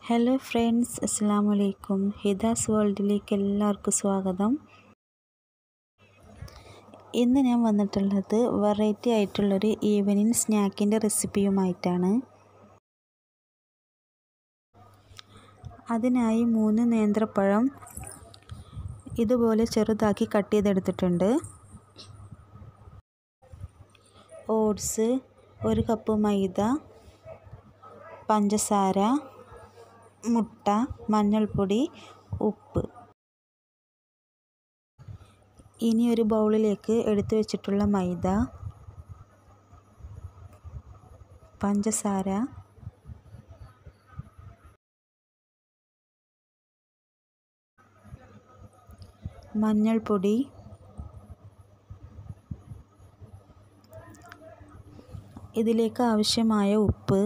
hello friends അസ്സാം വലൈക്കും ഹിദാസ് വേൾഡിലേക്ക് എല്ലാവർക്കും സ്വാഗതം ഇന്ന് ഞാൻ വന്നിട്ടുള്ളത് വെറൈറ്റി ആയിട്ടുള്ളൊരു ഈവനിങ് സ്നാക്കിൻ്റെ റെസിപ്പിയുമായിട്ടാണ് അതിനായി മൂന്ന് നേന്ത്രപ്പഴം ഇതുപോലെ ചെറുതാക്കി കട്ട് ചെയ്തെടുത്തിട്ടുണ്ട് ഓട്സ് ഒരു കപ്പ് മൈദ പഞ്ചസാര മുട്ട മഞ്ഞൾപ്പൊടി ഉപ്പ് ഇനി ഒരു ബൗളിലേക്ക് എടുത്തു വെച്ചിട്ടുള്ള മൈദ പഞ്ചസാര മഞ്ഞൾപ്പൊടി ഇതിലേക്ക് ആവശ്യമായ ഉപ്പ്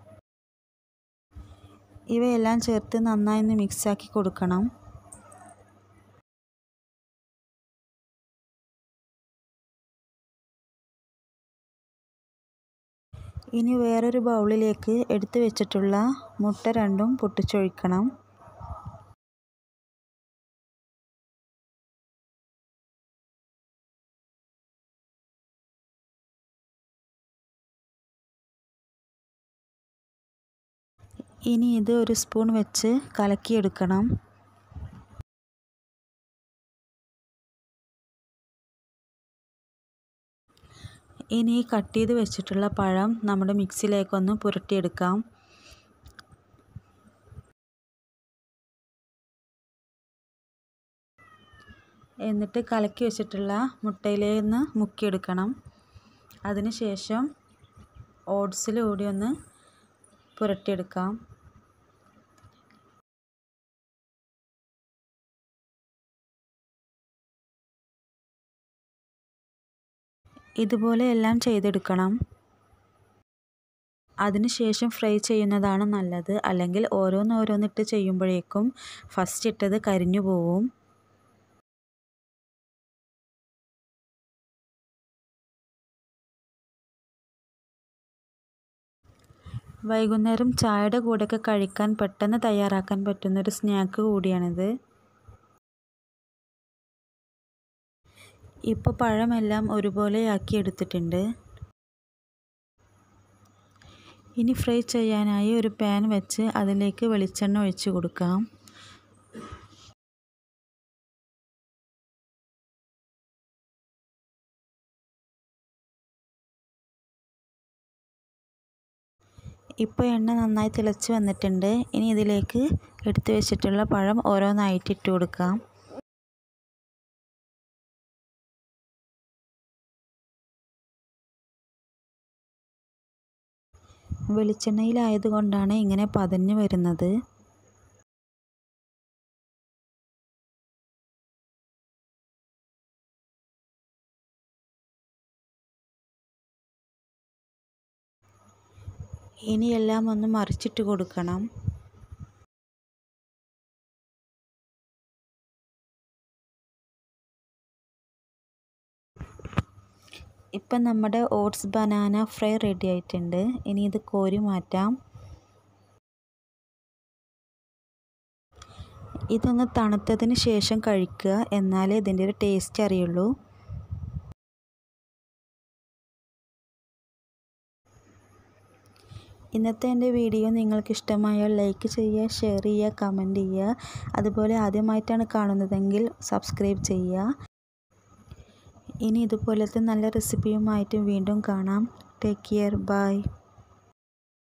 ഇവയെല്ലാം ചേർത്ത് നന്നായി ഒന്ന് മിക്സാക്കി കൊടുക്കണം ഇനി വേറൊരു ബൗളിലേക്ക് എടുത്തു വെച്ചിട്ടുള്ള മുട്ട രണ്ടും പൊട്ടിച്ചൊഴിക്കണം ഇനി ഇത് ഒരു സ്പൂൺ വെച്ച് കലക്കിയെടുക്കണം ഇനി കട്ട് ചെയ്ത് വെച്ചിട്ടുള്ള പഴം നമ്മുടെ മിക്സിയിലേക്കൊന്ന് പുരട്ടിയെടുക്കാം എന്നിട്ട് കലക്കി വെച്ചിട്ടുള്ള മുട്ടയിലേന്ന് മുക്കിയെടുക്കണം അതിനുശേഷം ഓട്സിലൂടെ ഒന്ന് പുരട്ടിയെടുക്കാം ഇതുപോലെ എല്ലാം ചെയ്തെടുക്കണം അതിനുശേഷം ഫ്രൈ ചെയ്യുന്നതാണ് നല്ലത് അല്ലെങ്കിൽ ഓരോന്നോരോന്നിട്ട് ചെയ്യുമ്പോഴേക്കും ഫസ്റ്റ് ഇട്ടത് കരിഞ്ഞു പോവും വൈകുന്നേരം ചായയുടെ കൂടെയൊക്കെ കഴിക്കാൻ പെട്ടെന്ന് തയ്യാറാക്കാൻ പറ്റുന്നൊരു സ്നാക്ക് കൂടിയാണിത് ഇപ്പോൾ പഴമെല്ലാം ഒരുപോലെ ആക്കി എടുത്തിട്ടുണ്ട് ഇനി ഫ്രൈ ചെയ്യാനായി ഒരു പാൻ വെച്ച് അതിലേക്ക് വെളിച്ചെണ്ണ ഒഴിച്ച് കൊടുക്കാം ഇപ്പോൾ എണ്ണ നന്നായി തിളച്ച് വന്നിട്ടുണ്ട് ഇനി ഇതിലേക്ക് എടുത്തു വെച്ചിട്ടുള്ള പഴം ഓരോന്നായിട്ട് ഇട്ട് കൊടുക്കാം വെളിച്ചെണ്ണയിലായതുകൊണ്ടാണ് ഇങ്ങനെ പതഞ്ഞു വരുന്നത് ഇനി എല്ലാം ഒന്ന് മറിച്ചിട്ട് കൊടുക്കണം ഇപ്പം നമ്മുടെ ഓട്സ് ബനാന ഫ്രൈ റെഡി ആയിട്ടുണ്ട് ഇനി ഇത് കോരി മാറ്റാം ഇതൊന്ന് തണുത്തതിന് ശേഷം കഴിക്കുക എന്നാലേ ഇതിൻ്റെ ഒരു ടേസ്റ്റ് അറിയുള്ളൂ ഇന്നത്തെ എൻ്റെ വീഡിയോ നിങ്ങൾക്ക് ഇഷ്ടമായാൽ ലൈക്ക് ചെയ്യുക ഷെയർ ചെയ്യുക കമൻറ്റ് ചെയ്യുക അതുപോലെ ആദ്യമായിട്ടാണ് കാണുന്നതെങ്കിൽ സബ്സ്ക്രൈബ് ചെയ്യുക ഇനി ഇതുപോലത്തെ നല്ല റെസിപ്പിയുമായിട്ട് വീണ്ടും കാണാം ടേക്ക് കെയർ ബൈ